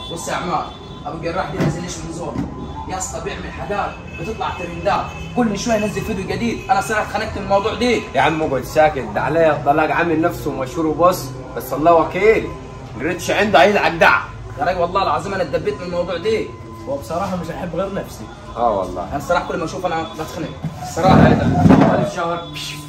بص يا عمار ابو الجراح دي نزل ليش من زور يا اسطى بيعمل حاجات بتطلع ترندات كل شويه ينزل فيديو جديد انا صراحه اتخنقت من الموضوع دي يا عم اقعد ساكت ده عليا الطلاق عامل نفسه مشهور وبص بس الله وكيل قريتش عنده هيزعق دع يا راجل والله العظيم انا اتدبيت من الموضوع دي وبصراحه مش هحب غير نفسي اه والله انا الصراحه كل ما اشوف انا بتخنق الصراحه هذا ألف شهر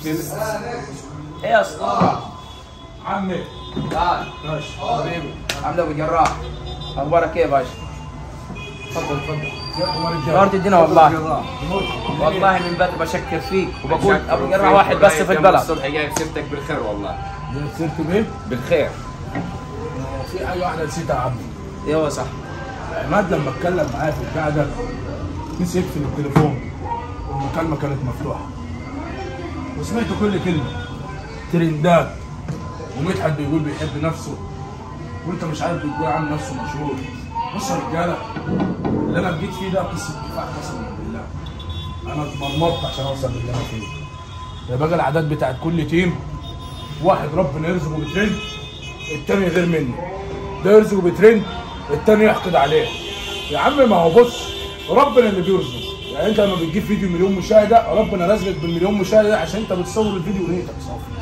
ايه يا اسطى عمي تعال ماشي حبيبي عامل ابو الجراح اخبارك ايه يا باشا تفضل تفضل ازيكم يا رجاله نورت الدنيا والله نور. والله من بدري بشكر فيك وبقول شكرا ابو الجراح فيك واحد بس في والله البلد الصبح جايب سيرتك بالخير والله دي سيرت بيه بالخير في حاجه واحده نسيتها يا عمي ايه هو صح عماد لما اتكلم معايا في القعده نسي يقفل التليفون والمكالمه كانت مفتوحه وسمعت كل كلمه ترندات ومدحت بيقول بيحب نفسه وانت مش عارف بتقول عن نفسه مشهور بص يا رجاله اللي انا جيت فيه ده قصه كفاح قسما بالله انا اتمرمطت عشان اوصل للي انا فيه يا بقى الاعداد بتاعت كل تيم واحد ربنا يرزقه بترند التاني غير منه ده يرزقه بترند التاني يحقد عليه يا عم ما هو بص ربنا اللي بيرزق يعني انت لما بتجيب فيديو مليون مشاهده ربنا رزقك بالمليون مشاهده عشان انت بتصور الفيديو ونيتك صافي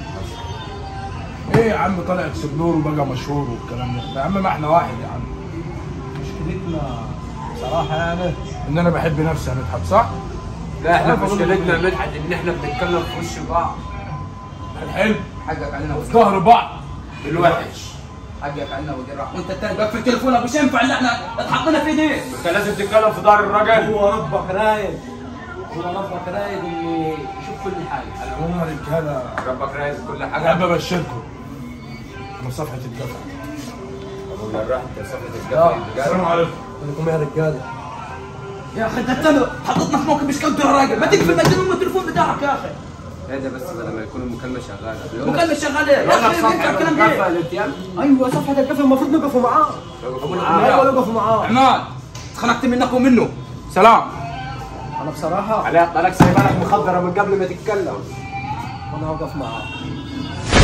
ايه يا عم طالع اكسبلور وبقى مشهور والكلام ده يا عم ما احنا واحد يا عم مشكلتنا صراحه يعني ان انا بحب نفسي يا مدحت صح؟ لا احنا أنا بقول مشكلتنا لك. مدحت ان احنا بنتكلم في وش بعض حلو حقك علينا ابو في الجراح ظهر بعض بالوحش حقك علينا ابو الجراح وانت التاني بقى في التليفون ابو ينفع اللي احنا اتحطينا فيه دي انت لازم تتكلم في ظهر الراجل هو ربك رايد هو ربك رايد انه يشوف كل حاجه العموم يا رجاله ربك رايز كل احب حاجه ابشركم من صفحه الدفع ابو جراح انت صفحه السلام الجبل عليكم لكم يا رجاله يا اخي انت التاني حطيتنا في موقف مش قد يا راجل ما تقفل ما تقفل التليفون بتاعك يا اخي ايه ده بس لما يكون المكالمه شغاله مكالمة شغال ايه يا اخي ينفع الكلام ده الانتيام ايوه صفحه القفل المفروض نقفوا معاه ايوه نقفوا معاه عماد اتخنقت منك ومنه سلام انا بصراحه عليها طلاق سايبها لك مخدره من قبل ما تتكلم انا هوقف معاه